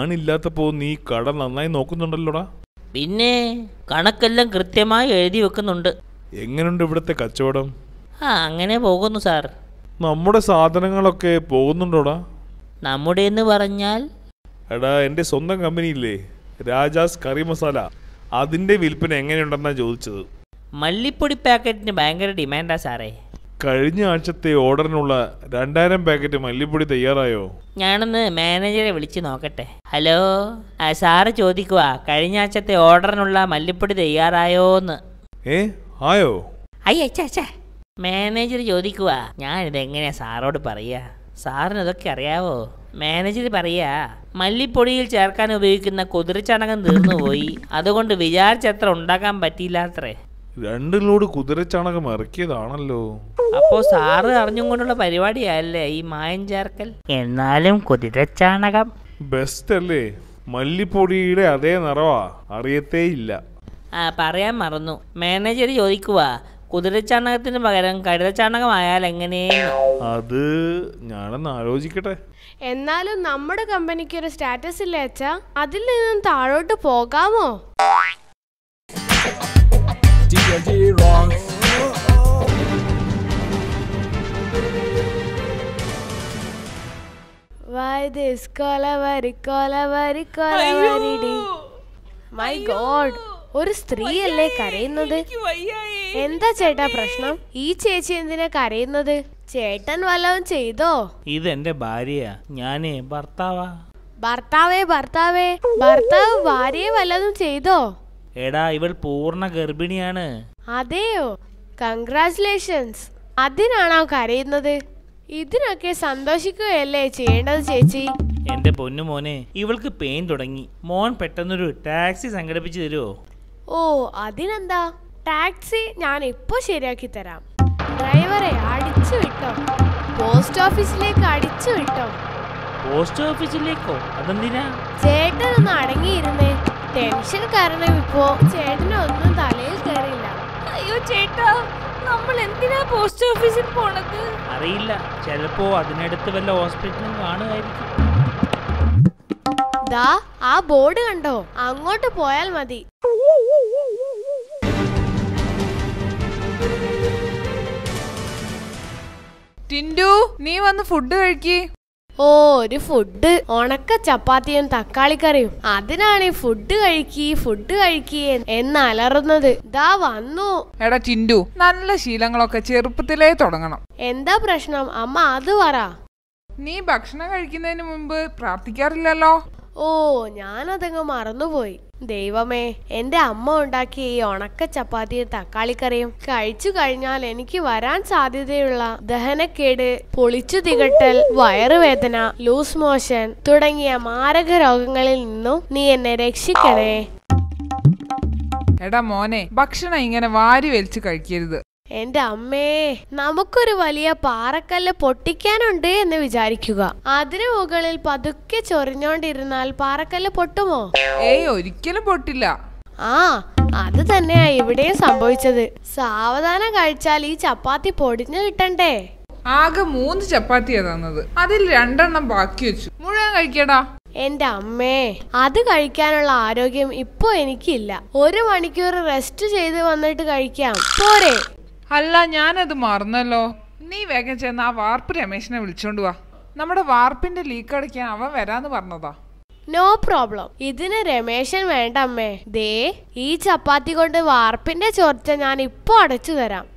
ഞാനില്ലാത്തപ്പോ നീ കട നന്നായി നോക്കുന്നുണ്ടല്ലോടാ പിന്നെ കണക്കെല്ലാം കൃത്യമായി എഴുതി വെക്കുന്നുണ്ട് എങ്ങനെയുണ്ട് ഇവിടുത്തെ കച്ചവടം ആ അങ്ങനെ പോകുന്നു സാർ നമ്മുടെ സാധനങ്ങളൊക്കെ പോകുന്നുണ്ടോടാ നമ്മുടെ എന്ന് പറഞ്ഞാൽ എടാ എൻ്റെ സ്വന്തം കമ്പനിയില്ലേ രാജാസ് കറി മസാല അതിൻ്റെ വിൽപ്പന എങ്ങനെയുണ്ടെന്നാ ചോദിച്ചത് മല്ലിപ്പൊടി പാക്കറ്റിന് ഭയങ്കര ഡിമാൻഡാ സാറേ കഴിഞ്ഞ ആഴ്ചത്തെ ഓർഡറിനുള്ള രണ്ടായിരം പാക്കറ്റ് മല്ലിപ്പൊടി തയ്യാറായോ ഞാനൊന്ന് മാനേജറെ വിളിച്ച് നോക്കട്ടെ ഹലോ ആ സാറ് ചോദിക്കുക കഴിഞ്ഞ ആഴ്ചത്തെ ഓർഡറിനുള്ള മല്ലിപ്പൊടി തയ്യാറായോന്ന് ഏ ആയോ അയ്യ അച്ഛാ അച്ഛാ മാനേജർ ചോദിക്കുക ഞാനിതെങ്ങനെയാ സാറോട് പറയുക സാറിന് ഇതൊക്കെ അറിയാവോ മാനേജർ പറയാ മല്ലിപ്പൊടിയിൽ ചേർക്കാൻ ഉപയോഗിക്കുന്ന കുതിരച്ചണകം തീർന്നുപോയി അതുകൊണ്ട് വിചാരിച്ചത്ര ഉണ്ടാക്കാൻ പറ്റിയില്ലാത്രേ രണ്ട് ലോഡ് കുതിരച്ചാണകം ഇറക്കിയതാണല്ലോ അപ്പോ സാറ് അറിഞ്ഞും കൊണ്ടുള്ള പരിപാടിയല്ലേ ഈ മായം ചേർക്കൽ എന്നാലും കുതിരച്ചാണകം ബെസ്റ്റ് അല്ലേ മല്ലിപ്പൊടിയുടെ അതേ നിറവാ അറിയത്തേ ഇല്ല ആ പറയാൻ മറന്നു മാനേജർ ചോദിക്കുക കുതിരച്ചാണകത്തിന് പകരം കഴുതച്ചാണകമായാൽ എങ്ങനെയെന്ന് അത് ഞാനൊന്ന് ആലോചിക്കട്ടെ എന്നാലും നമ്മുടെ കമ്പനിക്ക് ഒരു സ്റ്റാറ്റസ് ഇല്ലേ അച്ഛാ അതിൽ നിന്നും താഴോട്ട് പോകാമോ D&D rocks. Why this Kolaveri Kolaveri കൊലവരിടി മൈ ഗോഡ് ഒരു സ്ത്രീയല്ലേ കരയുന്നത് എന്താ ചേട്ടാ പ്രശ്നം ഈ ചേച്ചി എന്തിനാ കരയുന്നത് ചേട്ടൻ വല്ലതും ചെയ്തോ ഇതെന്റെ ഭാര്യയാ ഞാനേ ഭർത്താവാ ഭർത്താവേ ഭർത്താവേ ഭർത്താവ് ഭാര്യയെ വല്ലതും ചെയ്തോ എടാ ഇവൾ പൂർണ്ണ ഗർഭിണിയാണ് അതെയോ കൺഗ്രാറ്റുലേഷൻസ് അതിനാണോ കരയുന്നത് ഇതിനൊക്കെ സന്തോഷിക്കുകയല്ലേ ചെയ്യേണ്ടത് ചേച്ചി എന്റെ പൊന്നു മോനെ ഇവൾക്ക് പെയിൻ തുടങ്ങി മോൻ പെട്ടെന്നൊരു ടാക്സി സംഘടിപ്പിച്ചു തരുമോ ഓ അതിനെന്താ ടാക്സി ഞാൻ ഇപ്പൊ ശരിയാക്കി തരാം ഡ്രൈവറെ അടിച്ചു വിട്ടോ പോസ്റ്റ് ഓഫീസിലേക്ക് അടിച്ചു വിട്ടോ പോസ്റ്റ് ഓഫീസിലേക്കോ അതെന്തിനാ ചേട്ടനൊന്ന് അടങ്ങിയിരുന്നേ ടെൻഷൻ കാരണം ഇപ്പോ ചേട്ടനൊന്നും തലയിൽ കയറിയില്ല അയ്യോ ചേട്ടാ നമ്മൾ എന്തിനാ പോസ്റ്റ് ഓഫീസിൽ പോണത് അറിയില്ല ചിലപ്പോ അതിനടുത്ത് വല്ല ഹോസ്പിറ്റലും കാണുമായിരിക്കും ദാ ആ ബോർഡ് കണ്ടോ അങ്ങോട്ട് പോയാൽ മതി ടിൻഡു നീ വന്ന് ഫുഡ് കഴിക്ക് ഓ ഒരു ഫുഡ് ഉണക്ക ചപ്പാത്തിയും തക്കാളിക്കറിയും അതിനാണ് ഈ ഫുഡ് കഴിക്കി ഫുഡ് കഴിക്കി എന്ന് അലറുന്നത് ദാ വന്നു എടാ ടിൻഡു നല്ല ശീലങ്ങളൊക്കെ ചെറുപ്പത്തിലേ തുടങ്ങണം എന്താ പ്രശ്നം അമ്മ അത് പറ നീ ഭക്ഷണം കഴിക്കുന്നതിന് മുമ്പ് പ്രാർത്ഥിക്കാറില്ലല്ലോ ഓ ഞാനതങ്ങ് മറന്നുപോയി ദൈവമേ എന്റെ അമ്മ ഉണ്ടാക്കിയ ഈ ഉണക്ക ചപ്പാത്തിയും തക്കാളിക്കറിയും കഴിച്ചു കഴിഞ്ഞാൽ എനിക്ക് വരാൻ സാധ്യതയുള്ള ദഹനക്കേട് പൊളിച്ചു തികട്ടൽ വയറുവേദന ലൂസ് മോഷൻ തുടങ്ങിയ മാരക രോഗങ്ങളിൽ നിന്നും നീ എന്നെ രക്ഷിക്കണേ എടാ മോനെ ഭക്ഷണം ഇങ്ങനെ വാരി വലിച്ച് കഴിക്കരുത് എന്റെ അമ്മേ നമുക്കൊരു വലിയ പാറക്കല്ല് പൊട്ടിക്കാനുണ്ട് എന്ന് വിചാരിക്കുക അതിനു മുകളിൽ പതുക്കെ ചൊറിഞ്ഞോണ്ടിരുന്നാൽ പാറക്കല്ല് പൊട്ടുമോ ഏയ് ഒരിക്കലും പൊട്ടില്ല ആ അത് തന്നെയാ ഇവിടെയും സംഭവിച്ചത് സാവധാനം കഴിച്ചാൽ ഈ ചപ്പാത്തി പൊടിഞ്ഞു കിട്ടണ്ടേ ആകെ മൂന്ന് ചപ്പാത്തിയാ തന്നത് അതിൽ രണ്ടെണ്ണം ബാക്കി വെച്ചു മുഴുവൻ കഴിക്കടാ എന്റെ അമ്മേ അത് കഴിക്കാനുള്ള ആരോഗ്യം ഇപ്പൊ എനിക്കില്ല ഒരു മണിക്കൂർ റെസ്റ്റ് ചെയ്ത് വന്നിട്ട് കഴിക്കാം പോരെ അല്ല ഞാനത് മറന്നല്ലോ നീ വേഗം ചെന്ന് ആ വാർപ്പ് രമേശിനെ വിളിച്ചോണ്ട് വാ നമ്മുടെ വാർപ്പിന്റെ ലീക്ക് അടയ്ക്കാൻ അവൻ വരാന്ന് പറഞ്ഞതാ നോ പ്രോബ്ലം ഇതിന് രമേശൻ വേണ്ട അമ്മേ ദേ ഈ ചപ്പാത്തി കൊണ്ട് വാർപ്പിന്റെ ചോർച്ച ഞാൻ ഇപ്പൊ അടച്ചു തരാം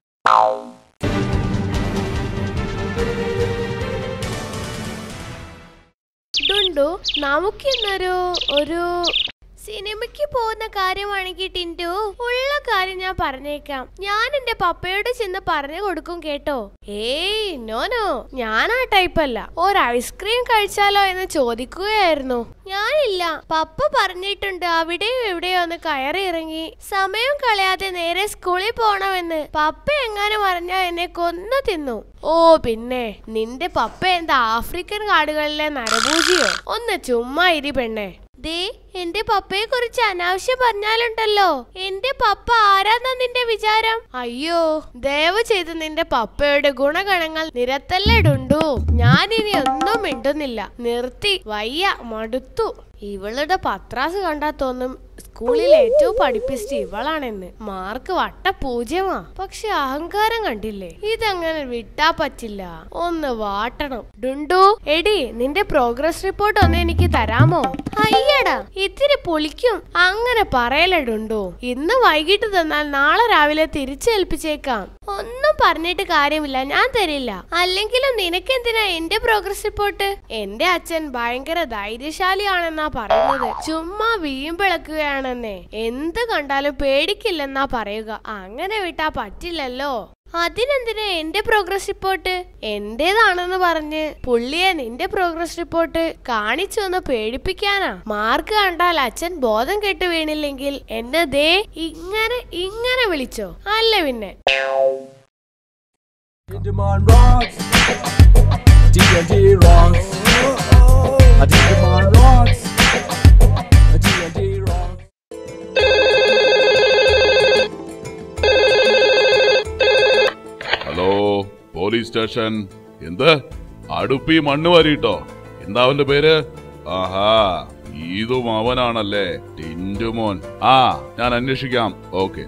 ഡുണ്ടു നമുക്കിന്നൊരു ഒരു സിനിമയ്ക്ക് പോകുന്ന കാര്യമാണെങ്കിൽ ടിൻറ്റു ഉള്ള കാര്യം ഞാൻ പറഞ്ഞേക്കാം ഞാൻ എന്റെ പപ്പയോട് ചെന്ന് പറഞ്ഞു കൊടുക്കും കേട്ടോ ഏയ് നോ നോ ഞാൻ ആ ടൈപ്പ് അല്ല ഒരു ഐസ്ക്രീം കഴിച്ചാലോ എന്ന് ചോദിക്കുകയായിരുന്നു ഞാനില്ല പപ്പ പറഞ്ഞിട്ടുണ്ട് അവിടെയോ എവിടെയോ ഒന്ന് കയറി ഇറങ്ങി സമയം കളയാതെ നേരെ സ്കൂളിൽ പോണമെന്ന് പപ്പ എങ്ങാനും പറഞ്ഞാ എന്നെ കൊന്നു തിന്നു ഓ പിന്നെ നിന്റെ പപ്പ എന്താ ആഫ്രിക്കൻ കാടുകളിലെ നരഭൂജിയോ ഒന്ന് ചുമ്മാ ഇരി പെണ്ണെ ദേ എന്റെ പപ്പയെ കുറിച്ച് അനാവശ്യം പറഞ്ഞാലുണ്ടല്ലോ എന്റെ പപ്പ ആരാന്നാ നിന്റെ വിചാരം അയ്യോ ദയവ് ചെയ്ത് നിന്റെ പപ്പയുടെ ഗുണഗണങ്ങൾ നിരത്തല്ലടുണ്ടു ഞാൻ ഇനി ഒന്നും മിണ്ടുന്നില്ല നിർത്തി വയ്യ മടുത്തു ഇവളുടെ പത്രാസ് കണ്ടാ തോന്നും സ്കൂളിൽ ഏറ്റവും പഠിപ്പിച്ചിട്ട് ഇവളാണെന്ന് മാർക്ക് വട്ട പൂജ്യമാ പക്ഷെ അഹങ്കാരം കണ്ടില്ലേ ഇതങ്ങനെ വിട്ടാ പറ്റില്ല ഒന്ന് വാട്ടണം ഡുണ്ടു എടി നിന്റെ പ്രോഗ്രസ് റിപ്പോർട്ട് ഒന്ന് എനിക്ക് തരാമോ അയ്യടാ ഇത്തിരി പൊളിക്കും അങ്ങനെ പറയല ഡുണ്ടു ഇന്ന് വൈകിട്ട് തന്നാൽ നാളെ രാവിലെ തിരിച്ചേൽപ്പിച്ചേക്കാം ഒന്നും പറഞ്ഞിട്ട് കാര്യമില്ല ഞാൻ തരില്ല അല്ലെങ്കിലും നിനക്കെന്തിനാ എന്റെ പ്രോഗ്രസ് റിപ്പോർട്ട് എന്റെ അച്ഛൻ ഭയങ്കര ധൈര്യശാലിയാണെന്നാ പറയുന്നത് ചുമ്മാ വീമ്പിളക്കുകയാണെന്നേ എന്ത് കണ്ടാലും പേടിക്കില്ലെന്നാ പറയുക അങ്ങനെ വിട്ടാ പറ്റില്ലല്ലോ അതിനെന്തിനാ എന്റെ പ്രോഗ്രസ് റിപ്പോർട്ട് എന്റേതാണെന്ന് പറഞ്ഞ് പുള്ളിയെ നിന്റെ പ്രോഗ്രസ് റിപ്പോർട്ട് കാണിച്ചു ഒന്ന് പേടിപ്പിക്കാനാ മാർക്ക് കണ്ടാൽ അച്ഛൻ ബോധം കെട്ട് വീണില്ലെങ്കിൽ എന്നെ ദേ ഇങ്ങനെ ഇങ്ങനെ വിളിച്ചോ അല്ല പിന്നെ Digimon rocks. D&D rocks. A Digimon rocks. A D&D rocks. Hello police station എന്ത് അടുപ്പി മണ്ണ് വാരിട്ടോ എന്താ അവന്റെ പേര് ആഹാ ഇതും അവനാണല്ലേ ടിൻറ്റുമോൻ ആ ഞാൻ അന്വേഷിക്കാം okay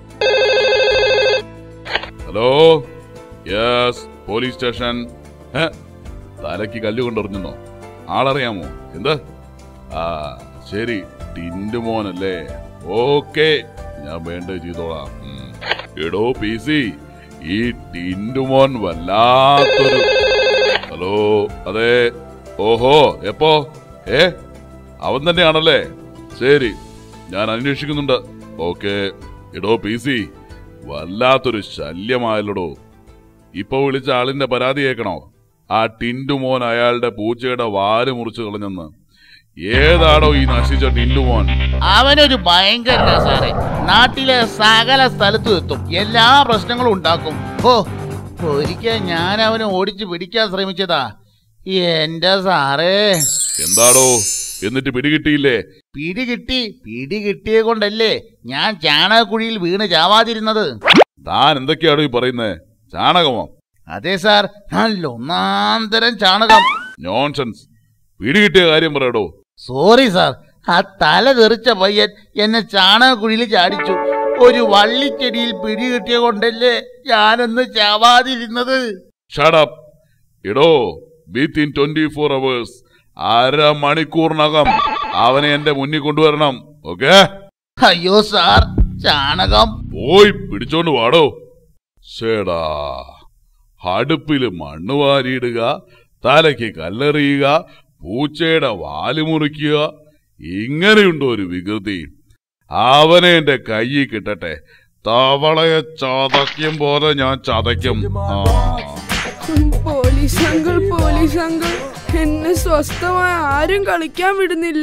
hello yes police station ഏ? തലയ്ക്ക് കല്ല് കൊണ്ടെറിഞ്ഞോ ആളറിയാമോ എന്ത് ആ ശരി ടിൻറ്റുമോനല്ലേ ഓക്കെ ഞാൻ വേണ്ടത് ചെയ്തോളാം ഉം. എടോ പി സി ഈ ടിൻറ്റുമോൻ വല്ലാത്തൊരു ഹലോ അതെ ഓഹോ എപ്പോ ഏ അവൻ തന്നെയാണല്ലേ ശരി ഞാൻ അന്വേഷിക്കുന്നുണ്ട് ഓക്കെ എടോ പി സി വല്ലാത്തൊരു ശല്യമായല്ലോടോ ഇപ്പൊ വിളിച്ച ആളിന്റെ പരാതി കേൾക്കണോ ആ ടിൻറ്റുമോൻ അയാളുടെ പൂച്ചയുടെ വാല് മുറിച്ചു കളഞ്ഞെന്ന് ഏതാടോ ഈ നശിച്ച ടിൻറ്റുമോൻ അവനൊരു ഭയങ്കര സാറേ നാട്ടിലെ സകല സ്ഥലത്തും എത്തും എല്ലാ പ്രശ്നങ്ങളും ഉണ്ടാക്കും ഹോ ഒരിക്കൽ ഞാൻ അവനെ ഓടിച്ചു പിടിക്കാൻ ശ്രമിച്ചതാ എന്റെ സാറേ എന്താടോ എന്നിട്ട് പിടികിട്ടിയില്ലേ പിടി കിട്ടി പിടി കിട്ടിയ കൊണ്ടല്ലേ ഞാൻ ചാണകക്കുഴിയിൽ വീണ് ചാവാതിരുന്നത് താൻ എന്തൊക്കെയാടോ ഈ പറയുന്നേ ചാണകമോ അതെ സാർ നല്ല ഒന്നാം തരം ചാണകം നോൺസെൻസ് പിടികിട്ടിയ കാര്യം പറയടോ സോറി സാർ ആ തല തെറിച്ച പയ്യൻ എന്നെ ചാണകക്കുഴിയിൽ ചാടിച്ചു ഒരു വള്ളിച്ചെടിയിൽ പിടി കിട്ടിയ കൊണ്ടല്ലേ ഞാനൊന്ന് ചാവാതിരുന്നത് ഷടപ്പ് ഇടോ വിത്തിൻ ട്വന്റി ഫോർ അവേഴ്സ് അരമണിക്കൂറിനകം അവനെ എന്റെ മുന്നിൽ കൊണ്ടുവരണം ഓക്കെ അയ്യോ സാർ ചാണകം പോയി പിടിച്ചോണ്ട് വാടോ ശേടാ അടുപ്പില് മണ്ണ് വാരിയിടുക തലയ്ക്ക് കല്ലെറിയുക പൂച്ചയുടെ വാല് മുറിക്കുക ഇങ്ങനെയുണ്ടോ ഒരു വികൃതി അവനെ എന്റെ കയ്യിൽ കിട്ടട്ടെ തവളയെ ചതയ്ക്കും പോലെ ഞാൻ ചതയ്ക്കും ആ പോലീസ് അങ്കിൾ പോലീസ് അങ്കിൾ എന്നെ സ്വസ്ഥമായി ആരും കളിക്കാൻ വിടുന്നില്ല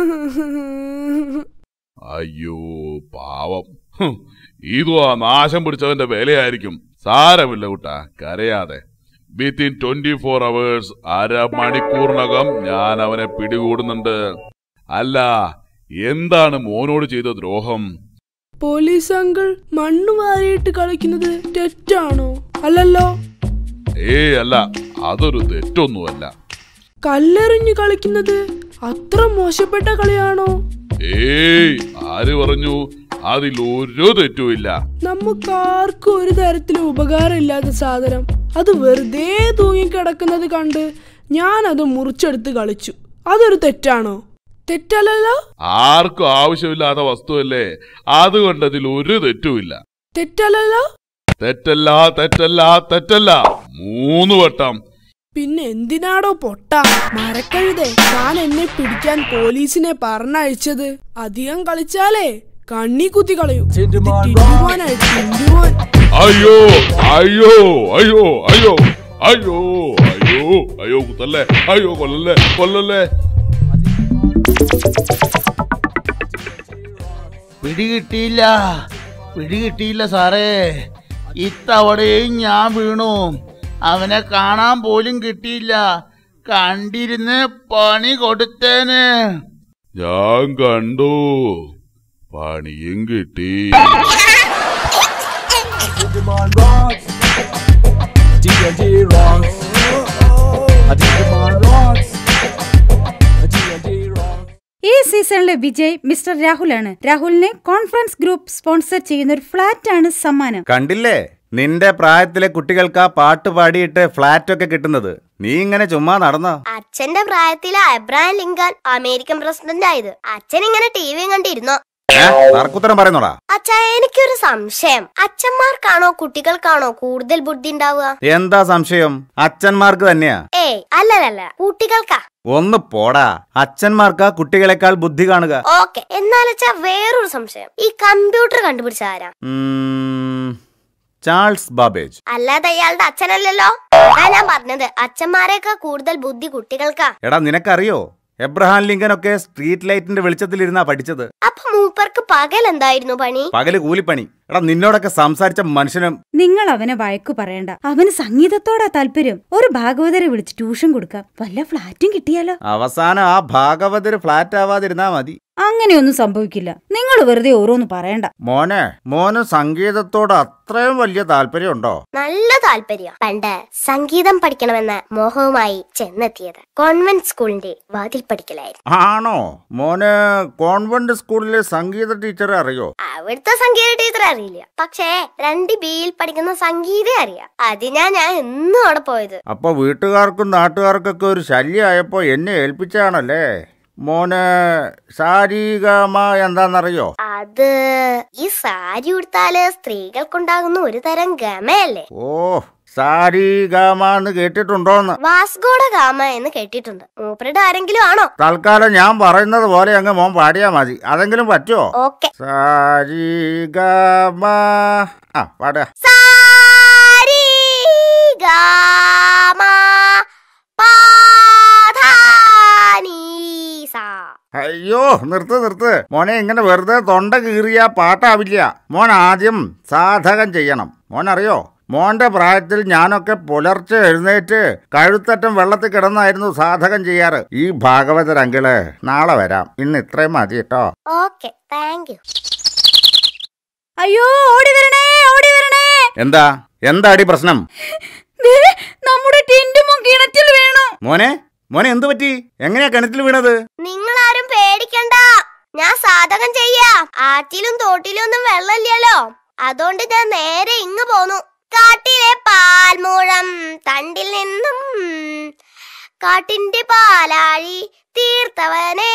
അയ്യോ പാവം ഹും, ഇതും ആ നാശം പിടിച്ചവന്റെ വേലയായിരിക്കും സാരമില്ല കുട്ടാ കരയാതെ വിത്തിൻ ട്വന്റി ഫോർ അവേഴ്സ് അരമണിക്കൂറിനകം ഞാൻ അവനെ പിടികൂടുന്നുണ്ട് അല്ല എന്താണ് മോനോട് ചെയ്ത ദ്രോഹം പോലീസ് അങ്കിൾ മണ്ണ് വാരിയിട്ട് കളിക്കുന്നത് തെറ്റാണോ അല്ലല്ലോ ഏ അല്ല അതൊരു തെറ്റൊന്നുമല്ല കല്ലെറിഞ്ഞ് കളിക്കുന്നത് അത്ര മോശപ്പെട്ട കളിയാണോ ഏയ് ആര് പറഞ്ഞു അതിൽ ഒരു തെറ്റുമില്ല നമുക്കാർക്കും ഒരു തരത്തിലും ഉപകാരമില്ലാത്ത സാധനം അത് വെറുതെ തൂങ്ങിക്കിടക്കുന്നത് കണ്ട് ഞാൻ അത് മുറിച്ചെടുത്ത് കളിച്ചു അതൊരു തെറ്റാണോ തെറ്റല്ലല്ലോ ആർക്കും ആവശ്യമില്ലാത്ത വസ്തുവല്ലേ അതുകൊണ്ട് അതിൽ ഒരു തെറ്റുമില്ല തെറ്റല്ലല്ലോ തെറ്റല്ല തെറ്റല്ല തെറ്റല്ല മൂന്ന് വട്ടം പിന്നെ എന്തിനാടോ പൊട്ട മരക്കഴുതേ താൻ എന്നെ പിടിക്കാൻ പോലീസിനെ പറഞ്ഞയച്ചത് അധികം കളിച്ചാലേ കണ്ണി കുത്തി കളയും ഇത് Tinderman ടിൻറ്റുമോനായി, ടിൻറ്റുമോൻ. അയ്യോ അയ്യോ അയ്യോ അയ്യോ അയ്യോ അയ്യോ അയ്യോ കുത്തല്ലേ അയ്യോ കൊല്ലല്ലേ കൊല്ലല്ലേ പിടികിട്ടിയില്ല പിടികിട്ടിയില്ല സാറേ ഇത്തവണയും ഞാൻ വീണു അവനെ കാണാൻ പോലും കിട്ടിയില്ല കണ്ടിരുന്ന് പണി കൊടുത്തേന് ഞാൻ കണ്ടു പണിയും കിട്ടി Digimon rocks. TNT rocks. A Digimon rocks. A TNT rocks. ഈ സീസണിലെ വിജയ് മിസ്റ്റർ രാഹുലാണ് രാഹുലിനെ കോൺഫറൻസ് ഗ്രൂപ്പ് സ്പോൺസർ ചെയ്യുന്ന ഒരു ഫ്ലാറ്റ് ആണ് സമ്മാനം കണ്ടില്ലേ നിന്റെ പ്രായത്തിലെ കുട്ടികൾക്ക് ആ പാട്ട് പാടിയിട്ട് ഫ്ലാറ്റ് ഒക്കെ കിട്ടുന്നത് നീ ഇങ്ങനെ ചുമ്മാ നടന്നോ അച്ഛന്റെ പ്രായത്തില് അബ്രഹാം ലിങ്കൻ അമേരിക്കൻ പ്രസിഡന്റ് ആയത് അച്ഛൻ ഇങ്ങനെ ടി വി കണ്ടിരുന്നോ ഏ തർക്കുത്തരം പറയുന്നോടാ അച്ഛാ എനിക്കൊരു സംശയം അച്ഛന്മാർക്കാണോ കുട്ടികൾക്കാണോ കൂടുതൽ ബുദ്ധി ഉണ്ടാവുക എന്താ സംശയം അച്ഛന്മാർക്ക് തന്നെയാ ഏയ് അല്ലല്ല കുട്ടികൾക്കാ ഒന്ന് പോടാ അച്ഛന്മാർക്കാ കുട്ടികളെക്കാൾ ബുദ്ധി കാണുക ഓക്കെ എന്നാലച്ചാ വേറൊരു സംശയം ഈ കമ്പ്യൂട്ടർ കണ്ടുപിടിച്ച ആരാ ഉം, ചാൾസ് ബാബേജ് അല്ലാതെ അയാളുടെ അച്ഛനല്ലല്ലോ അതാ ഞാൻ പറഞ്ഞത് അച്ഛന്മാരെക്കാ കൂടുതൽ ബുദ്ധി കുട്ടികൾക്കാ എടാ നിനക്കറിയോ എബ്രഹാം ലിങ്കൻ ഒക്കെ സ്ട്രീറ്റ് ലൈറ്റിന്റെ വെളിച്ചത്തിലിരുന്നാ പഠിച്ചത് അപ്പൊ മൂപ്പർക്ക് പകൽ എന്തായിരുന്നു പണി പകല് കൂലിപ്പണി എടാ നിന്നോടൊക്കെ സംസാരിച്ച മനുഷ്യനും നിങ്ങൾ അവനെ വഴക്കു പറയണ്ട അവന് സംഗീതത്തോടാ താല്പര്യം ഒരു ഭാഗവതരെ വിളിച്ച് ട്യൂഷൻ കൊടുക്കാം വല്ല ഫ്ലാറ്റും കിട്ടിയാലോ അവസാനം ആ ഭാഗവതര് ഫ്ലാറ്റ് ആവാതിരുന്നാ മതി അങ്ങനെയൊന്നും സംഭവിക്കില്ല നിങ്ങൾ വെറുതെ ഓരോന്ന് പറയണ്ട മോനെ മോന് സംഗീതത്തോട് അത്രയും വലിയ താല്പര്യമുണ്ടോ നല്ല താല്പര്യം പണ്ട് സംഗീതം പഠിക്കണമെന്ന മോഹവുമായി ചെന്നെത്തിയത് കോൺവെന്റ് സ്കൂളിന്റെ വാതിൽ പഠിക്കലായിരുന്നു ആണോ മോന് കോൺവെന്റ് സ്കൂളിലെ സംഗീത ടീച്ചറെ അറിയോ അവിടുത്തെ സംഗീത ടീച്ചർ അറിയില്ല പക്ഷേ രണ്ട് ബിയിൽ പഠിക്കുന്ന സംഗീതം അറിയാം അതിനാ ഞാൻ എന്നും അവിടെ പോയത് അപ്പൊ വീട്ടുകാർക്കും നാട്ടുകാർക്കൊക്കെ ഒരു ശല്യമായപ്പോ എന്നെ ഏൽപ്പിച്ചാണല്ലേ മോന് ശാരീരികമ എന്താന്നറിയോ അത് ഈ സാരി ഉടുത്താല് സ്ത്രീകൾക്കുണ്ടാകുന്ന ഒരു തരം ഗമയല്ലേ ഓ സാരീഗാമ എന്ന് കേട്ടിട്ടുണ്ടോന്ന് വാസ്കോഡ ഗാമ എന്ന് കേട്ടിട്ടുണ്ട് മൂപ്പരുടെ ആരെങ്കിലും ആണോ തൽക്കാലം ഞാൻ പറയുന്നത് പോലെ അങ്ങ് മോൻ പാടിയാ മതി അതെങ്കിലും പറ്റുമോ ഓക്കെ സാരീഗാമ ആ പാടുക സാരി ഗാമ പാധാനീസ അയ്യോ നിർത്ത് നിർത്ത് മോനെ ഇങ്ങനെ വെറുതെ തൊണ്ട കീറിയ പാട്ടാവില്ല മോൻ ആദ്യം സാധകം ചെയ്യണം മോൻ അറിയോ മോന്റെ പ്രായത്തിൽ ഞാനൊക്കെ പുലർച്ചെ എഴുന്നേറ്റ് കഴുത്തറ്റം വെള്ളത്തിൽ കിടന്നായിരുന്നു സാധകം ചെയ്യാറ് ഈ ഭാഗവതരങ്കിള് നാളെ വരാം ഇന്ന് ഇത്രയും മതി കേട്ടോ ഓക്കെ താങ്ക് യു അയ്യോ ഓടി വരണേ ഓടി വരണേ എന്താ എന്താടി പ്രശ്നം ദേ, നമ്മുടെ ടിന്റുമോ കിണറ്റിൽ വീണു മോനെ മോനെ എന്തു പറ്റി എങ്ങനെയാ കിണറ്റിൽ വീണത് നിങ്ങളാരും പേടിക്കണ്ട ഞാൻ സാധകം ചെയ്യാ ആറ്റിലും തോട്ടിലും ഒന്നും വെള്ളമില്ലല്ലോ അതുകൊണ്ട് ഞാൻ നേരെ ഇങ്ങ് പോന്നു കാട്ടിലെ പാൽമൂഴം തണ്ടിൽ നിന്നും കാട്ടിന്റെ പാലാഴി തീർത്തവനേ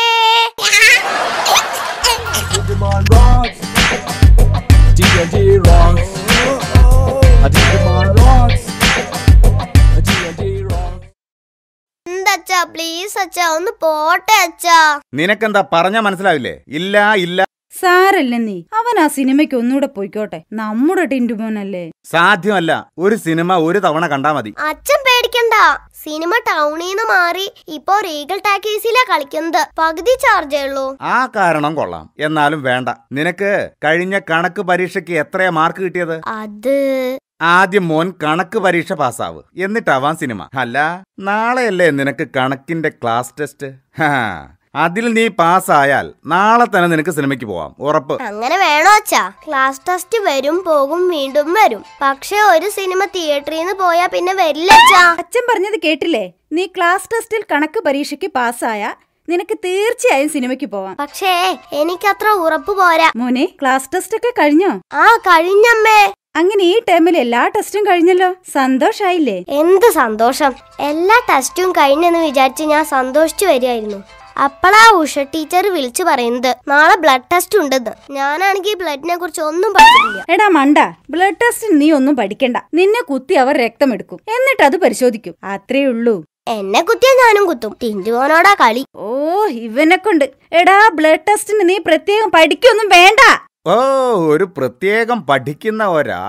Digimon rocks. TNT rocks. A Digimon rocks. A TNT rocks. എന്തച്ചാ പ്ലീസ് അച്ഛാ ഒന്ന് പോട്ടെ അച്ഛാ നിനക്കെന്താ പറഞ്ഞാ മനസ്സിലാവില്ലേ ഇല്ല ഇല്ല സാരല്ല നീ അവൻ ആ സിനിമയ്ക്ക് ഒന്നുകൂടെ പോയിക്കോട്ടെ നമ്മുടെ ടിന്റുമോനല്ലേ സാധ്യമല്ല ഒരു സിനിമ ഒരു തവണ കണ്ടാ മതി അച്ഛൻ പേടിക്കണ്ട സിനിമ ടൗണിൽ നിന്ന് മാറി ഇപ്പൊ റീഗൽ ടാക്കീസിലാ കളിക്കുന്നത് പകുതി ചാർജേ ഉള്ളൂ ആ കാരണം കൊള്ളാം എന്നാലും വേണ്ട നിനക്ക് കഴിഞ്ഞ കണക്ക് പരീക്ഷയ്ക്ക് എത്രയാ മാർക്ക് കിട്ടിയത് അത് ആദ്യം മോൻ കണക്ക് പരീക്ഷ പാസ്സാവ് എന്നിട്ടാവാം സിനിമ അല്ല നാളെയല്ലേ നിനക്ക് കണക്കിന്റെ ക്ലാസ് ടെസ്റ്റ് ഹാ, അതിൽ നീ പാസ്സായാൽ നാളെ തന്നെ നിനക്ക് സിനിമയ്ക്ക് പോവാം ഉറപ്പ് അങ്ങനെ വേണോ അച്ഛാ ക്ലാസ് ടെസ്റ്റ് വരും പോകും വീണ്ടും വരും പക്ഷെ ഒരു സിനിമ തിയേറ്ററിൽ നിന്ന് പോയാ പിന്നെ വരില്ല അച്ഛാ അച്ഛൻ പറഞ്ഞത് കേട്ടില്ലേ നീ ക്ലാസ് ടെസ്റ്റിൽ കണക്ക് പരീക്ഷയ്ക്ക് പാസ്സായ നിനക്ക് തീർച്ചയായും സിനിമയ്ക്ക് പോവാം പക്ഷേ എനിക്കത്ര ഉറപ്പ് പോരാ മോനെ ക്ലാസ് ടെസ്റ്റ് ഒക്കെ കഴിഞ്ഞോ ആ കഴിഞ്ഞമ്മേ അങ്ങനെ ഈ ടേമിൽ എല്ലാ ടെസ്റ്റും കഴിഞ്ഞല്ലോ സന്തോഷായില്ലേ എന്ത് സന്തോഷം എല്ലാ ടെസ്റ്റും കഴിഞ്ഞെന്ന് വിചാരിച്ച് ഞാൻ സന്തോഷിച്ചു വരികയായിരുന്നു അപ്പളാ ഉഷ ടീച്ചർ വിളിച്ചു പറയുന്നത് നാളെ ബ്ലഡ് ടെസ്റ്റ് ഉണ്ടെന്ന് ഞാനാണെങ്കിൽ ബ്ലഡിനെ കുറിച്ച് ഒന്നും പഠിച്ചിട്ടില്ല എടാ മണ്ട ബ്ലഡ് ടെസ്റ്റിന് നീ ഒന്നും പഠിക്കണ്ട നിന്നെ കുത്തി അവർ രക്തമെടുക്കും എന്നിട്ട് അത് പരിശോധിക്കും അത്രേ ഉള്ളൂ എന്നെ കുത്തിയാ ഞാനും കുത്തും ടിന്റുമോനോടാ കളി ഓ ഇവനെ കൊണ്ട് എടാ ബ്ലഡ് ടെസ്റ്റിന് നീ പ്രത്യേകം പഠിക്കൊന്നും വേണ്ട ഓ ഒരു പ്രത്യേകം പഠിക്കുന്ന ഒരാള്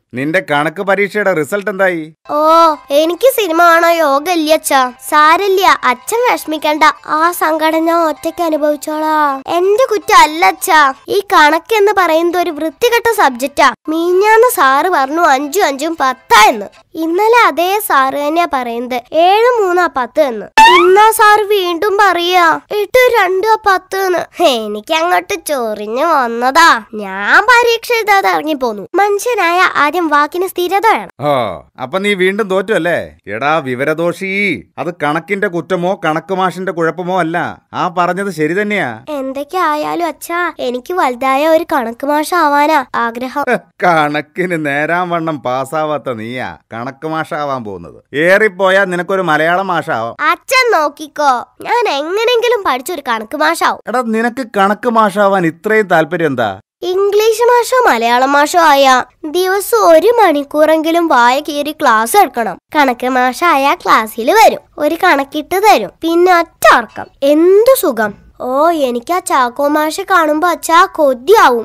നിന്റെ കണക്ക് പരീക്ഷയുടെ റിസൾട്ട് എന്തായി ഓ എനിക്ക് സിനിമ കാണോ യോഗ ഇല്ല അച്ഛാ സാരില്ല അച്ഛൻ വിഷമിക്കണ്ട ആ സങ്കടം ഞാൻ ഒറ്റയ്ക്ക് അനുഭവിച്ചോളാ എന്റെ കുറ്റം അല്ല അച്ഛാ ഈ കണക്ക് എന്ന് പറയുന്നത് ഒരു വൃത്തികെട്ട സബ്ജക്റ്റാ മീഞ്ഞാന്ന് സാറ് പറഞ്ഞു അഞ്ചും അഞ്ചും പത്താ എന്ന് ഇന്നലെ അതേ സാറ് തന്നെയാ പറയുന്നത് ഏഴ് മൂന്നാ പത്ത് എന്ന് ഇന്നാ സാറ് വീണ്ടും പറയാ എട്ട് രണ്ടാ പത്ത് എന്ന് എനിക്ക് അങ്ങോട്ട് ചൊറിഞ്ഞു വന്നതാ ഞാൻ പരീക്ഷ എഴുതാതെ ഇറങ്ങിപ്പോന്നു മനുഷ്യനായ ആദ്യം വാക്കിന് സ്ഥിരത വേണം ഓ അപ്പൊ നീ വീണ്ടും തോറ്റു അല്ലേ എടാ വിവരദോഷി അത് കണക്കിന്റെ കുറ്റമോ കണക്ക് മാഷിന്റെ കുഴപ്പമോ അല്ല ആ പറഞ്ഞത് ശരി തന്നെയാ എന്തൊക്കെ ആയാലും അച്ഛാ എനിക്ക് വലുതായ ഒരു കണക്ക് മാഷ ആവാനാ ആഗ്രഹം കണക്കിന് നേരാൻ വണ്ണം പാസ്സാവാത്ത നീയാ കണക്ക് മാഷാവാൻ പോകുന്നത് ഏറിപ്പോയാ നിനക്കൊരു മലയാളം മാഷാവാം അച്ഛൻ നോക്കിക്കോ ഞാൻ എങ്ങനെങ്കിലും പഠിച്ചൊരു കണക്ക് മാഷാവും എടാ നിനക്ക് കണക്ക് മാഷാവാൻ ഇത്രയും താല്പര്യം എന്താ ഇംഗ്ലീഷ് മാഷോ മലയാളം മാഷോ ആയ ദിവസം ഒരു മണിക്കൂറെങ്കിലും വായ കീറി ക്ലാസ് എടുക്കണം കണക്ക് മാഷായ ക്ലാസ്സിൽ വരും ഒരു കണക്കിട്ട് തരും പിന്നെ ഒറ്റ ഉറക്കം എന്തു സുഖം ഓ എനിക്ക് ആ ചാക്കോ മാഷെ കാണുമ്പോ അച്ഛാ കൊതിയാവും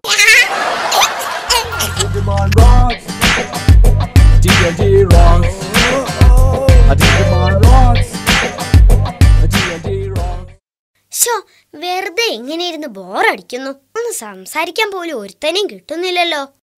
Digimon rocks. TNT rocks. Digimon rocks. TNT rocks. Show വെറുതെ ഇങ്ങനെ ഇരുന്ന് ബോറടിക്കുന്നു ഒന്ന് സംസാരിക്കാൻ പോലും ഒരുത്തനെയും കിട്ടുന്നില്ലല്ലോ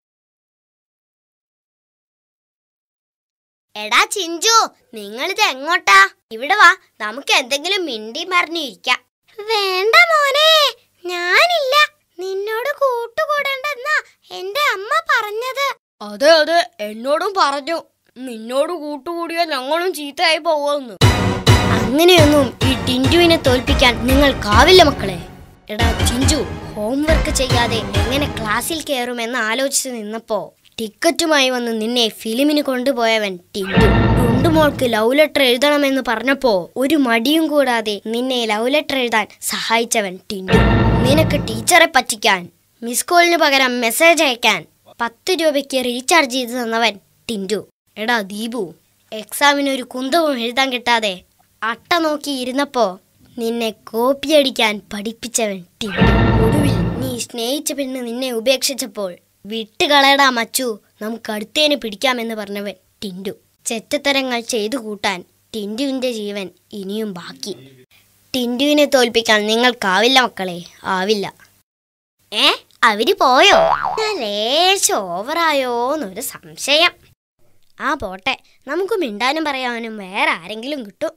എടാ ചിഞ്ചു നിങ്ങളിത് എങ്ങോട്ടാ ഇവിടെ വാ നമുക്ക് എന്തെങ്കിലും മിണ്ടി മറിഞ്ഞിരിക്കാം വേണ്ട മോനെ ഞാനില്ല നിന്നോട് കൂട്ടുകൂടണ്ടെന്നാ എന്റെ അമ്മ പറഞ്ഞത് അതെ അതെ എന്നോടും പറഞ്ഞു നിന്നോട് കൂട്ടുകൂടിയാൽ ഞങ്ങളും ചീത്തയായി പോവുമെന്ന് അങ്ങനെയൊന്നും ഈ ടിൻറ്റുവിനെ തോൽപ്പിക്കാൻ നിങ്ങൾക്കാവില്ല മക്കളെ എടാ ചിഞ്ചു ഹോംവർക്ക് ചെയ്യാതെ എങ്ങനെ ക്ലാസ്സിൽ കയറുമെന്ന് ആലോചിച്ച് നിന്നപ്പോ ടിക്കറ്റുമായി വന്ന് നിന്നെ ഫിലിമിന് കൊണ്ടുപോയവൻ ടിൻറ്റു ടുണ്ടുമോൾക്ക് ലവ് ലെറ്റർ എഴുതണമെന്ന് പറഞ്ഞപ്പോ ഒരു മടിയും കൂടാതെ നിന്നെ ലവ് ലെറ്റർ എഴുതാൻ സഹായിച്ചവൻ ടിൻറ്റു നിനക്ക് ടീച്ചറെ പറ്റിക്കാൻ മിസ് കോളിന് പകരം മെസ്സേജ് അയക്കാൻ പത്ത് രൂപയ്ക്ക് റീചാർജ് ചെയ്ത് തന്നവൻ ടിൻറ്റു എടാ ദീപു എക്സാമിന് ഒരു കുന്തവും എഴുതാൻ കിട്ടാതെ അട്ട നോക്കി ഇരുന്നപ്പോ നിന്നെ കോപ്പിയടിക്കാൻ പഠിപ്പിച്ചവൻ ടിൻറ്റു ഒടുവിൽ നീ സ്നേഹിച്ച പെണ്ണ് നിന്നെ ഉപേക്ഷിച്ചപ്പോൾ വിട്ടുകളയടാ മച്ചു നമുക്ക് അടുത്തേന് പിടിക്കാമെന്ന് പറഞ്ഞവൻ ടിൻറ്റു ചെറ്റത്തരങ്ങൾ ചെയ്തു കൂട്ടാൻ ടിൻറ്റുവിന്റെ ജീവൻ ഇനിയും ബാക്കി ടിൻറ്റുവിനെ തോൽപ്പിക്കാൻ നിങ്ങൾക്കാവില്ല മക്കളെ ആവില്ല ഏ അവര് പോയോ ഞാൻ ലേശം ഓവറായോന്നൊരു സംശയം ആ പോട്ടെ നമുക്ക് മിണ്ടാനും പറയാനും വേറെ ആരെങ്കിലും കിട്ടും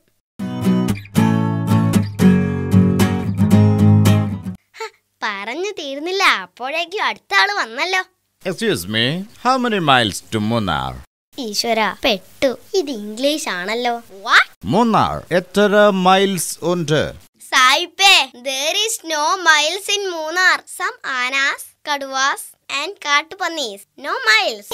ഹ, പറഞ്ഞു തീർന്നില്ല അപ്പോഴേക്കും അടുത്ത ആള് വന്നല്ലോ excuse me how many miles to Munnar ഈശ്വര പെട്ടു ഇത് ഇംഗ്ലീഷ് ആണല്ലോ വാട്ട് മൂന്നാർ എത്ര മൈൽസ് ഉണ്ട് സായിപ്പേ there is no miles in Munnar some ആനാസ് കടുവാസ് ആൻഡ് കാട്ടുപന്നീസ് no miles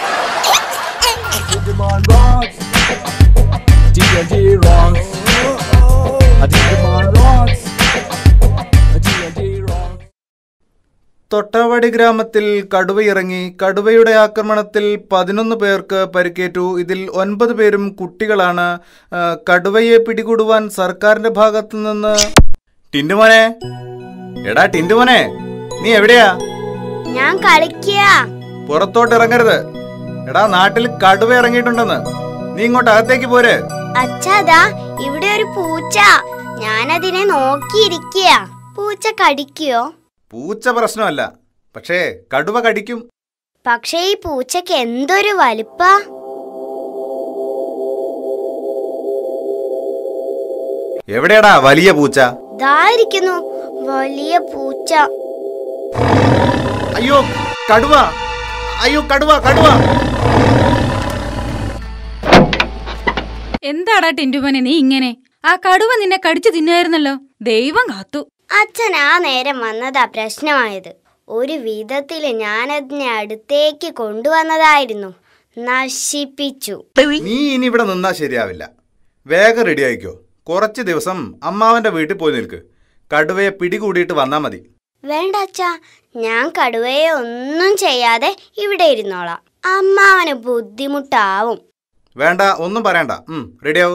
Digimon rocks. TNT rocks. Digimon rocks. TNT rocks. തൊട്ടാവാടി ഗ്രാമത്തിൽ കടുവയിറങ്ങി കടുവയുടെ ആക്രമണത്തിൽ പതിനൊന്ന് പേർക്ക് പരിക്കേറ്റു ഇതിൽ ഒൻപത് പേരും കുട്ടികളാണ് ആ, കടുവയെ പിടികൂടുവാൻ സർക്കാരിന്റെ ഭാഗത്തു നിന്ന് ടിൻറ്റുമോനെ എടാ ടിൻറ്റുമോനെ നീ എവിടെയാ ഞാൻ കളിക്കുക പുറത്തോട്ട് ഇറങ്ങരുത് എടാ നാട്ടിൽ കടുവ ഇറങ്ങിയിട്ടുണ്ടെന്ന് നീ ഇങ്ങോട്ട് അകത്തേക്ക് പോര് അച്ഛാതാ ഇവിടെ ഒരു പൂച്ച ഞാനതിനെ നോക്കിയിരിക്കുക പൂച്ച കടിക്കോ പൂച്ച പ്രശ്നമല്ല പക്ഷേ കടുവ കടിക്കും പക്ഷേ ഈ പൂച്ചക്ക് എന്തൊരു വലിപ്പാ എവിടെയാടാ വലിയ പൂച്ച ഇതായിരിക്കുന്നു വലിയ പൂച്ച അയ്യോ കടുവ അയ്യോ കടുവ കടുവ എന്താടാ ടിൻറ്റുമോനെ നീ ഇങ്ങനെ ആ കടുവ നിന്നെ കടിച്ചു തിന്നായിരുന്നല്ലോ ദൈവം കാത്തു അച്ഛൻ ആ നേരം വന്നതാ പ്രശ്നമായത് ഒരു വിധത്തില് ഞാനതിനെ അടുത്തേക്ക് കൊണ്ടുവന്നതായിരുന്നു നശിപ്പിച്ചു നീ ഇനി ഇവിടെ നിന്നാ ശരിയാവില്ല വേഗം റെഡി ആയിക്കോ കുറച്ച് ദിവസം അമ്മാവന്റെ വീട്ടിൽ പോയി നിൽക്ക് കടുവയെ പിടികൂടിയിട്ട് വന്നാ മതി വേണ്ട അച്ഛാ ഞാൻ കടുവയെ ഒന്നും ചെയ്യാതെ ഇവിടെ ഇരുന്നോളാം അമ്മാവന് ബുദ്ധിമുട്ടാവും വേണ്ട ഒന്നും പറയണ്ട ഉം റെഡിയാവൂ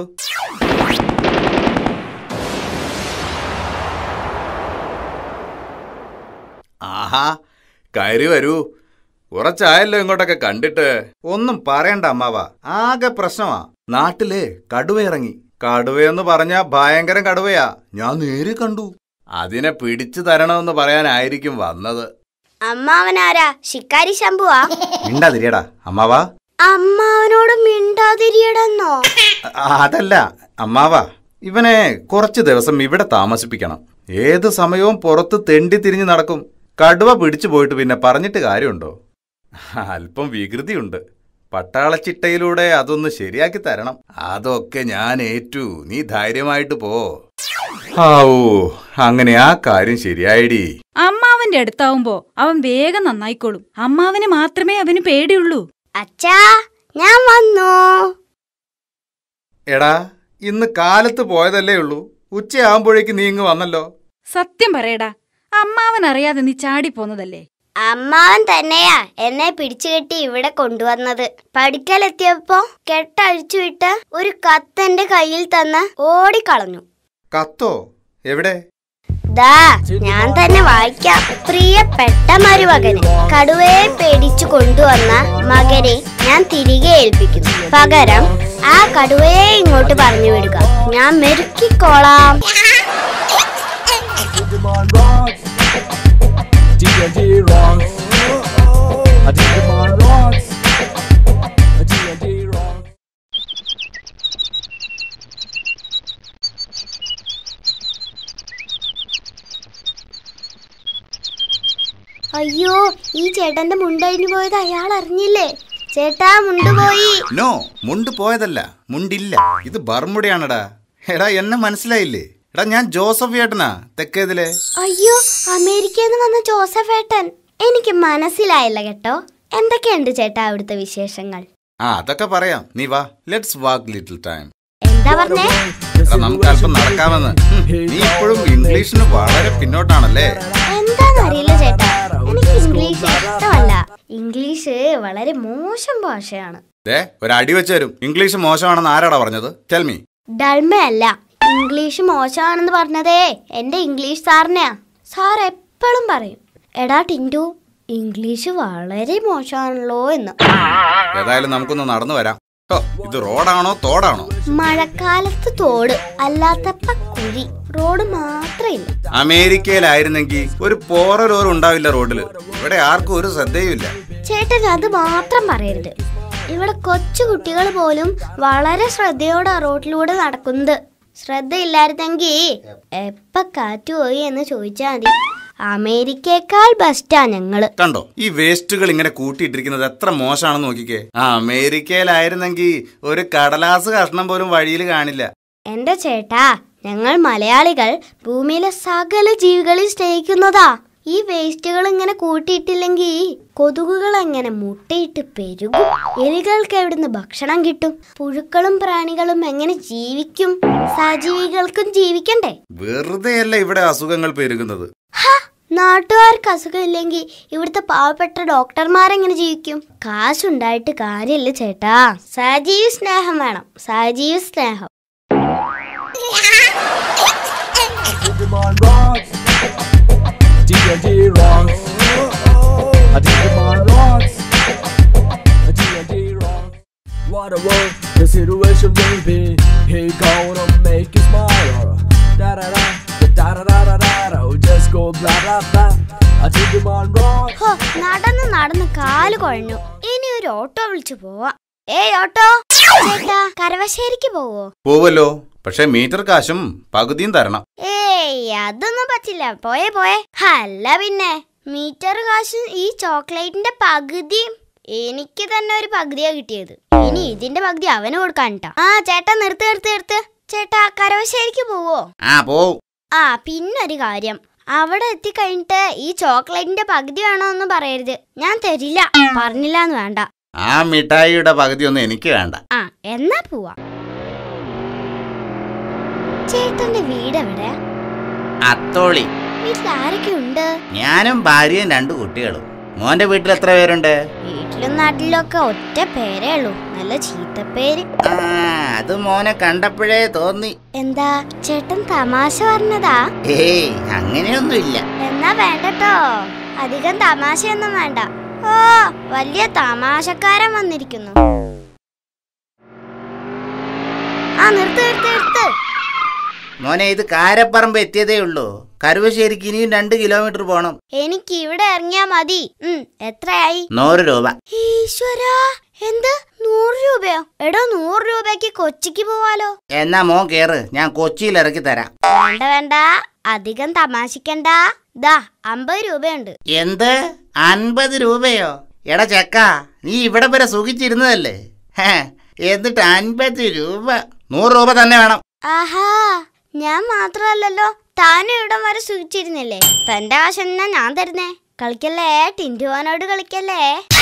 ആഹാ കയറി വരൂ കുറച്ചായല്ലോ ഇങ്ങോട്ടൊക്കെ കണ്ടിട്ട് ഒന്നും പറയണ്ട അമ്മാവ ആകെ പ്രശ്നമാ നാട്ടില് കടുവ ഇറങ്ങി കടുവയെന്ന് പറഞ്ഞാ ഭയങ്കര കടുവയാ ഞാൻ നേരെ കണ്ടു അതിനെ പിടിച്ചു തരണമെന്ന് പറയാനായിരിക്കും വന്നത് അമ്മാവനാരാ ശിക്കാരി ശംഭുവാ മിണ്ടാതിരിയടാ അമ്മാവാ അമ്മാവനോട് മിണ്ടാതിരിയടെന്നോ ആ, അതല്ല അമ്മാവാ ഇവനെ കുറച്ച് ദിവസം ഇവിടെ താമസിപ്പിക്കണം ഏത് സമയവും പുറത്ത് തെണ്ടി തിരിഞ്ഞ് നടക്കും കടുവ പിടിച്ചു പോയിട്ട് പിന്നെ പറഞ്ഞിട്ട് കാര്യമുണ്ടോ അല്പം വികൃതിയുണ്ട് പട്ടാളച്ചിട്ടയിലൂടെ അതൊന്ന് ശരിയാക്കി തരണം അതൊക്കെ ഞാൻ ഏറ്റു നീ ധൈര്യമായിട്ട് പോ ആവൂ അങ്ങനെ ആ കാര്യം ശരിയായിടി അമ്മാവന്റെ അടുത്താവുമ്പോ അവൻ വേഗം നന്നായിക്കോളും അമ്മാവന് മാത്രമേ അവന് പേടിയുള്ളൂ അച്ഛാ ഞാൻ വന്നു എടാ ഇന്ന് കാലത്ത് പോയതല്ലേ ഉള്ളൂ ഉച്ചയാകുമ്പോഴേക്ക് നീ ഇങ്ങ് വന്നല്ലോ സത്യം പറയടാ അമ്മാവൻ അറിയാതെ നീ ചാടിപ്പോന്നതല്ലേ അമ്മാവൻ തന്നെയാ എന്നെ പിടിച്ചുകെട്ടി ഇവിടെ കൊണ്ടുവന്നത് പഠിക്കലെത്തിയപ്പോ കെട്ടഴിച്ചു വിട്ട് ഒരു കത്തെന്റെ കയ്യിൽ തന്ന് ഓടിക്കളഞ്ഞു കത്തോ എവിടെ ദാ ഞാൻ തന്നെ വായിക്കാം പ്രിയപ്പെട്ട മരുമകന് കടുവയെ പേടിച്ചു കൊണ്ടുവന്ന മകനെ ഞാൻ തിരികെ ഏൽപ്പിക്കുന്നു പകരം ആ കടുവയെ ഇങ്ങോട്ട് പറഞ്ഞു വിടുക ഞാൻ മെരുക്കിക്കോളാം Digimon rocks. D&D rocks. A Digimon rocks. A D&D rocks. അയ്യോ ഈ ചേട്ടന്റെ മുണ്ടഴിഞ്ഞു പോയത് അയാൾ അറിഞ്ഞില്ലേ ചേട്ടാ മുണ്ട് പോയി നോ മുണ്ട് പോയതല്ല മുണ്ടില്ല ഇത് ബർമുടയാണെടാ എടാ എന്നെ മനസ്സിലായില്ലേ എടാ ഞാൻ ജോസഫ് ഏട്ടനാ തെക്കേതിലെ അയ്യോ അമേരിക്കയിൽ നിന്ന് വന്ന ജോസഫ് ഏട്ടൻ എനിക്ക് മനസ്സിലായില്ല കേട്ടോ എന്തൊക്കെയുണ്ട് ചേട്ടാ അവിടുത്തെ വിശേഷങ്ങൾ ആ അതൊക്കെ പറയാം നീ വാ ലെറ്റ്സ് വാക്ക് ലിറ്റിൽ ടൈം എന്താ പറഞ്ഞേ എടാ നമുക്ക് അല്പം നടക്കാമെന്ന് ഹും, നീ ഇപ്പോഴും ഇംഗ്ലീഷിന് വളരെ പിന്നോട്ടാണല്ലേ എന്താന്നറിയില്ല ചേട്ടാ എനിക്ക് ഇംഗ്ലീഷ് ഇഷ്ടമല്ല ഇംഗ്ലീഷ് വളരെ മോശം ഭാഷയാണ് ദേ ഒരു അടി വെച്ച് തരും ഇംഗ്ലീഷ് മോശമാണെന്ന് ആരാടാ പറഞ്ഞത് ടെൽ മീ ഡൾമയല്ല ഇംഗ്ലീഷ് മോശമാണെന്ന് പറഞ്ഞതേ എന്റെ ഇംഗ്ലീഷ് സാറിനെയാ സാർ എപ്പോഴും പറയും എടാ ടിൻറ്റു ഇംഗ്ലീഷ് വളരെ മോശമാണല്ലോ എന്ന് ഏതായാലും നമുക്കൊന്ന് നടന്നു വരാം ഓ ഇത് റോഡാണോ തോടാണോ മഴക്കാലത്ത് തോട് അല്ലാത്തപ്പ കുഴി റോഡ് മാത്രമില്ല അമേരിക്കയിലായിരുന്നെങ്കിൽ ഒരു പോറലോർ ഉണ്ടാവില്ല റോഡില് ഇവിടെ ആർക്കും ഒരു ശ്രദ്ധയുമില്ല ചേട്ടൻ അത് മാത്രം പറയരുത് ഇവിടെ കൊച്ചു കുട്ടികൾ പോലും വളരെ ശ്രദ്ധയോടെ റോഡിലൂടെ നടക്കുന്നത് ശ്രദ്ധയില്ലായിരുന്നെങ്കിൽ എപ്പ കാറ്റ് പോയി എന്ന് ചോദിച്ചാൽ മതി അമേരിക്കയേക്കാൾ ബെസ്റ്റാ ഞങ്ങള് കണ്ടോ ഈ വേസ്റ്റുകൾ ഇങ്ങനെ കൂട്ടിയിട്ടിരിക്കുന്നത് എത്ര മോശമാണെന്ന് നോക്കിക്കേ ആ അമേരിക്കയിലായിരുന്നെങ്കിൽ ഒരു കടലാസ് കഷ്ണം പോലും വഴിയിൽ കാണില്ല എന്റെ ചേട്ടാ ഞങ്ങൾ മലയാളികൾ ഭൂമിയിലെ സകല ജീവികളെയും സ്നേഹിക്കുന്നതാ ഈ വേസ്റ്റുകൾ ഇങ്ങനെ കൂട്ടിയിട്ടില്ലെങ്കിൽ കൊതുകുകൾ എങ്ങനെ മുട്ടയിട്ട് പെരുകും എലികൾക്ക് എവിടുന്ന് ഭക്ഷണം കിട്ടും പുഴുക്കളും പ്രാണികളും എങ്ങനെ ജീവിക്കും സജീവികൾക്കും ജീവിക്കണ്ടേ വെറുതെയല്ല ഇവിടെ അസുഖങ്ങൾ പെരുകുന്നത് നാട്ടുകാർക്ക് അസുഖമില്ലെങ്കിൽ ഇവിടുത്തെ പാവപ്പെട്ട ഡോക്ടർമാരെങ്ങനെ ജീവിക്കും കാശുണ്ടായിട്ട് കാര്യമില്ല ചേട്ടാ സജീവ സ്നേഹം വേണം സജീവ സ്നേഹം Digimon rocks. D&D rocks. A Digimon rocks. A D&D rocks. What a world the situation will be. He gonna make you smile. Da da da da da da da da da. Just go blah blah blah. A Digimon rocks. ഹോ, നടന്ന് നടന്ന് കാല് കുഴഞ്ഞു ഇനി ഒരു auto വിളിച്ചു പോവാ ഏയ് ഓട്ടോ ചേട്ടാ കരവശ്ശേരിക്ക് പോവോ പോവല്ലോ പക്ഷെ മീറ്റർ കാശും പകുതിയും തരണം ഏയ് അതൊന്നും പറ്റില്ല പോയേ പോയേ അല്ല പിന്നെ മീറ്റർ കാശും ഈ ചോക്ലേറ്റിന്റെ പകുതിയും എനിക്ക് തന്നെ ഒരു പകുതിയാ കിട്ടിയത് ഇനി ഇതിന്റെ പകുതി അവന് കൊടുക്കാൻ ട്ടോ. ആ ചേട്ടാ നിർത്ത് നിർത്ത് നിർത്ത് ചേട്ടാ കരവശ്ശേരിക്ക് പോവോ ആ പോവും ആ പിന്നൊരു കാര്യം അവിടെ എത്തിക്കഴിഞ്ഞിട്ട് ഈ ചോക്ലേറ്റിന്റെ പകുതി വേണോ എന്ന് പറയരുത് ഞാൻ തരില്ല പറഞ്ഞില്ല എന്ന് വേണ്ട ആ മിഠായിയുടെ പകുതി ഒന്നും എനിക്ക് വേണ്ട ആ എന്നാ പോവാ ചേട്ടന്റെ വീട് എവിടെ അത്തോളി വീട്ടിൽ ആരൊക്കെ ഉണ്ട് ഞാനും ഭാര്യയും രണ്ടു കുട്ടികളും മോന്റെ വീട്ടിൽ എത്ര പേരുണ്ട് വീട്ടിലും നാട്ടിലും ഒക്കെ ഒറ്റ പേരേ ഉള്ളൂ നല്ല ചീത്തപ്പേര് ആ അത് മോനെ കണ്ടപ്പോഴേ തോന്നി എന്താ ചേട്ടൻ തമാശ പറഞ്ഞതാ ഏയ് അങ്ങനെയൊന്നുമില്ല എന്നാ വേണ്ടട്ടോ അധികം തമാശയൊന്നും വേണ്ട ഓ വലിയ തമാശക്കാരൻ വന്നിരിക്കുന്നു ആ നിർത്ത് നിർത്ത് നിർത്ത് മോനെ ഇത് കാരപ്പറമ്പ് എത്തിയതേ ഉള്ളൂ കരുവശ്ശേരിക്ക് ഇനിയും രണ്ട് കിലോമീറ്റർ പോണം എനിക്ക് ഇവിടെ ഇറങ്ങിയാ മതി ഉം എത്രയായി നൂറ് രൂപ ഈശ്വരാ എന്ത് നൂറ് രൂപയോ എടോ നൂറ് രൂപയ്ക്ക് കൊച്ചിക്ക് പോവാലോ എന്നാ മോൻ കേറ് ഞാൻ കൊച്ചിയിൽ ഇറക്കി തരാം വേണ്ട വേണ്ട അധികം തമാശിക്കണ്ട ദാ അമ്പത് രൂപയുണ്ട് എന്ത് അൻപത് രൂപയോ എടാ ചെക്ക നീ ഇവിടെ വരെ സുഖിച്ചിരുന്നതല്ലേ ഹേ, എന്നിട്ട് അൻപത് രൂപ നൂറ് രൂപ തന്നെ വേണം ആഹാ ഞാൻ മാത്രമല്ലല്ലോ താനും ഇവിടം വരെ സൂചിച്ചിരുന്നില്ലേ തന്റെ കാശ് എന്നാ ഞാൻ തരുന്നേ കളിക്കല്ലേ ടിൻറ്റുവാനോട് കളിക്കല്ലേ